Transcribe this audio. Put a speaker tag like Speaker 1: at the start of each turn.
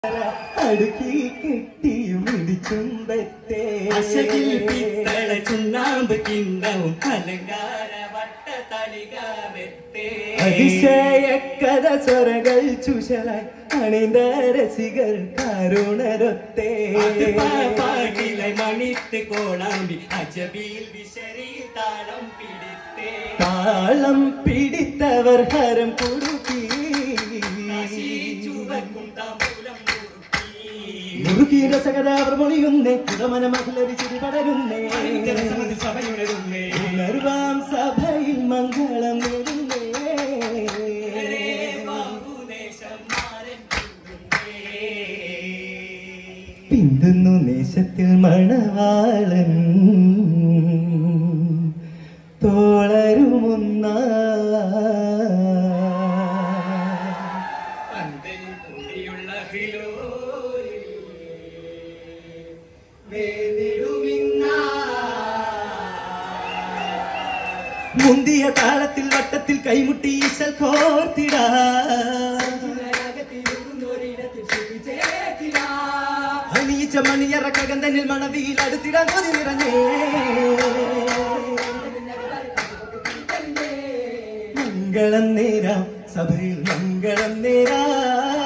Speaker 1: അടുക്കി കെട്ടിയും ഇടിച്ചുമ്പത്തെ
Speaker 2: അശകിൽ പിത്തള ചുണ്ണാമ്പ് കിണ്ണവും അലങ്കാര വട്ട തളിക വെത്തേ
Speaker 1: അതിശയ കഥ സ്വരകൾ ചുഷലായി അണിந்த രസികർ കരുണരൊത്തേ
Speaker 2: അത് പാ- പാട്ടിലെ മണിത്ത് കോണാമ്പി അജബിയിൽ വിശറി താളം പിടിത്തേ
Speaker 1: താളം പിടിത്തവർ ഹരം കുടുക്കി
Speaker 2: കാശി ചുവക്കും താമ്പൂലം മുറുക്കി.
Speaker 1: മുറുകി രസകഥാവർ മൊഴിയുന്നേ പുതമന മഹലരിച്ചിരി പടരുന്നേ
Speaker 2: ജനസമിതി സഭയുണരുന്നേ
Speaker 1: ഉണർവാം സഭയിൽ മംഗളം നേരുന്നേ
Speaker 2: ഒരേ ബാഹുദേശം മാരൻ ചൂടുന്നേ.
Speaker 1: പിന്തുന്നു നേശത്തിൽ മണവാളൻ തോളരുമുന്ന
Speaker 2: പന്തൽ കൂടിയുള്ള ഹിലോരിൽ വേദിടുമിന്നാ.
Speaker 1: മുന്തിയ താളത്തിൽ വട്ടത്തിൽ കൈമുട്ടി ഈശൽ കോർത്തിടാ അണിയിച്ച മണിയറ കകന്തനിൽ മണവിയിൽ അടുത്തിടാൻ കൊതി നിറഞ്ഞേ മംഗളം നേരാം സഭയിൽ മംഗളം നേരാം